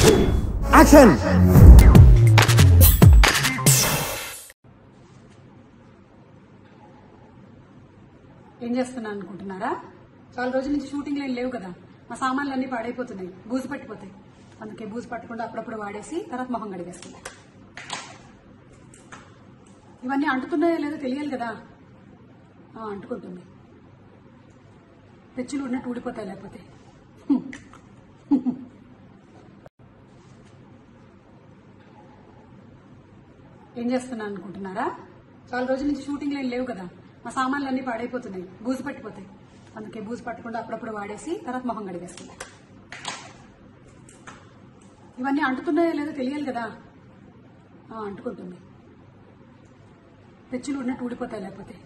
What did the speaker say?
action ఏం చేస్తున్నాను అనుకుంటున్నారా చాలా రోజుల నుంచి షూటింగ్లు ఏం లేవు కదా మా సామాన్లు అన్ని పాడైపోతున్నాయి బూజు పట్టిపోతాయి అందుకే బూజు పట్టకుండా అప్పుడప్పుడు వాడేసి తర్వాత మొహం కడిగేసుకుంటా ఇవన్నీ అంటుతున్నాయో లేదో తెలియాలి కదా ఆ, అంటుకుంటుంది తెచ్చులు ఉన్నట్టు ఊడిపోతాయి లేకపోతే ఏం చేస్తున్నాను అనుకుంటున్నారా చాలా రోజుల నుంచి షూటింగ్లు ఏం లేవు కదా మా సామాన్లు అన్ని పాడైపోతున్నాయి బూజు పట్టిపోతాయి అందుకే బూజు పట్టకుండా అప్పుడప్పుడు వాడేసి తర్వాత మొహం కడిగేసుకుంటా ఇవన్నీ అంటుతున్నాయో లేదో తెలియాలి కదా ఆ, అంటుకుంటుంది తెచ్చులు ఉన్నట్టు ఊడిపోతాయి లేకపోతే